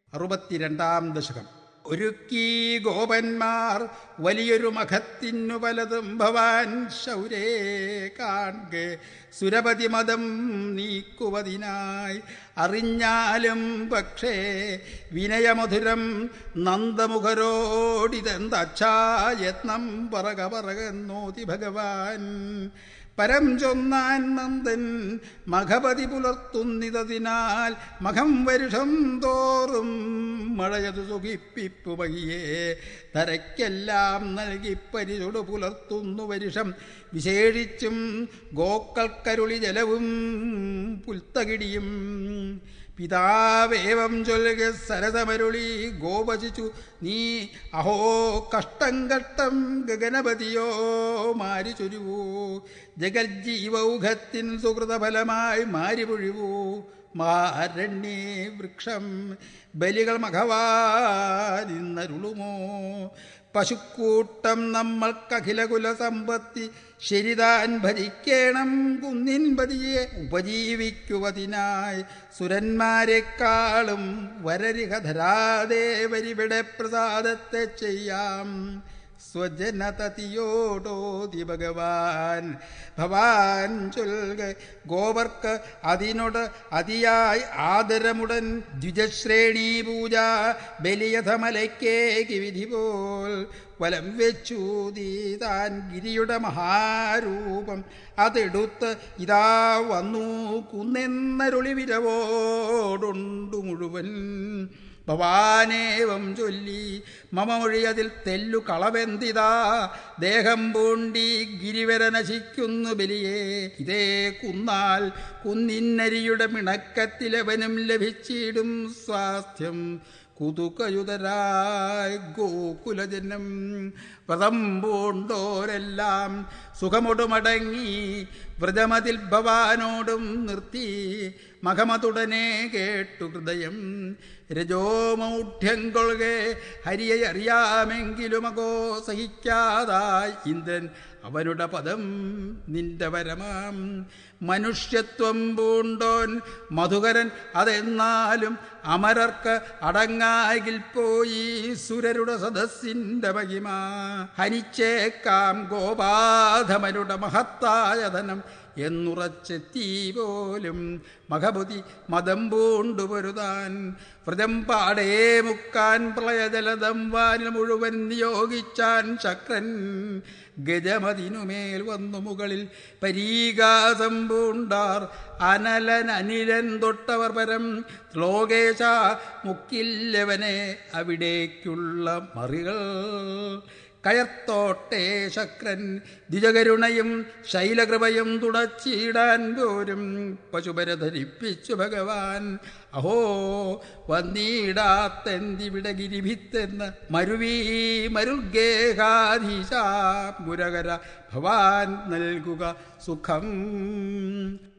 അറുപത്തിരണ്ടാം ദശകം ഒരുക്കി ഗോപന്മാർ വലിയൊരു മഖത്തിനു പലതും ഭവാൻ ശൗരേ കാൺകെ സുരപതി മതം നീക്കുവതിനായി അറിഞ്ഞാലും പക്ഷേ വിനയമധുരം നന്ദമുഖരോടിതെന്തച്ഛായത്നം പറക പറകെന്നോതി ഭഗവാൻ പരം ചൊന്നാൻ നന്ദൻ മഖപതി പുലർത്തുന്നിതതിനാൽ മഖം വരുഷം തോറും മഴയതു സുഖിപ്പിപ്പു വയ്യേ തരയ്ക്കെല്ലാം നൽകി പരിചൊടു പുലർത്തുന്നു വരുഷം വിശേഷിച്ചും ഗോക്കൾക്കരുളി ജലവും പുൽത്തകിടിയും പിതാവേവം ചൊല്ലുക സരസമരുളി ഗോപചിച്ചു നീ അഹോ കഷ്ടം കഷ്ടം ഗഗനപതിയോ മാരി ചൊരിവൂ ജഗജ്ജീവൗഘത്തിൻ സുഹൃതഫലമായി മാരി പൊഴിവൂ മാരണ്യേ വൃക്ഷം ബലികൾ മഘവാനിന്നരുളുമോ പശുക്കൂട്ടം നമ്മൾക്കഖിലകുല സമ്പത്തി ശരിതാൻ ഭരിക്കേണം കുന്നിൻ പതിയെ ഉപജീവിക്കുവതിനായി സുരന്മാരെക്കാളും വരരിഹധരാദേവരിവിടെ പ്രസാദത്തെ ചെയ്യാം സ്വജനതതിയോടോതി ഭഗവാൻ ഭവാൻ ചൊൽക ഗോവർക്ക് അതിനോട് അതിയായി ആദരമുടൻ ദ്വിജശ്രേണി പൂജ ബലിയഥമലയ്ക്കേക്ക് വിധി പോൽ വലം വെച്ചു താൻ ഗിരിയുടെ മഹാരൂപം അതെടുത്ത് ഇതാ വന്നു കുന്നെന്നരുളി വിരവോടുണ്ടു മുഴുവൻ ഭവാനേവം ചൊല്ലി മമ മൊഴിയതിൽ തെല്ലു കളവെന്തിതാ ദേഹം പൂണ്ടി ഗിരിവര നശിക്കുന്നു ബലിയെ ഇതേ കുന്നാൽ കുന്നിന്നരിയുടെ മിണക്കത്തിലവനും ലഭിച്ചിടും സ്വാസ്ഥ്യം കുതുകയുതരായ ഗോകുലജനം വ്രതം പൂണ്ടോരെല്ലാം സുഖമൊടുമടങ്ങി വ്രതമതിൽ ഭവാനോടും നിർത്തി മഖമതുടനെ കേട്ടു ഹൃദയം രജോമൗഢ്യം കൊള്കെ ഹരിയെ അറിയാമെങ്കിലും അകോ സഹിക്കാതായി ഇന്ദ്രൻ അവനുടെ പദം നിന്റെ വരമാം മനുഷ്യത്വം പൂണ്ടോൻ മധുകരൻ അതെന്നാലും അമരർക്ക് അടങ്ങാകിൽ പോയി സുരരുടെ സദസ്സിന്റെ മഹിമ ഹനിച്ചേക്കാം ഗോപാധമരുടെ മഹത്തായ ധനം എന്നുറച്ചെത്തി പോലും മഖബുതി മതം പൂണ്ടുപൊരുതാൻ വ്രതം പാടേ മുക്കാൻ പ്രളയജലദം വാനിൽ മുഴുവൻ നിയോഗിച്ചാൻ ശക്രൻ ഗജമതിനുമേൽ വന്നു മുകളിൽ പരീകാസം പൂണ്ടാർ അനലൻ അനിലൻ തൊട്ടവർ പരം ശ്ലോകേശ മുക്കില്ലവനെ അവിടേക്കുള്ള മറികൾ കയർത്തോട്ടെ ശക്രൻ ദ്വിജകരുണയും ശൈലകൃപയും തുടച്ചിടാൻ പോരും പശുപര ധരിപ്പിച്ചു ഭഗവാൻ അഹോ വന്നീടാത്തെന്തിവിടെ ഗിരിഭിത്തെന്ന് മരുവീ മരുൾഗേഹാധീശ മുരകര ഭവാൻ നൽകുക സുഖം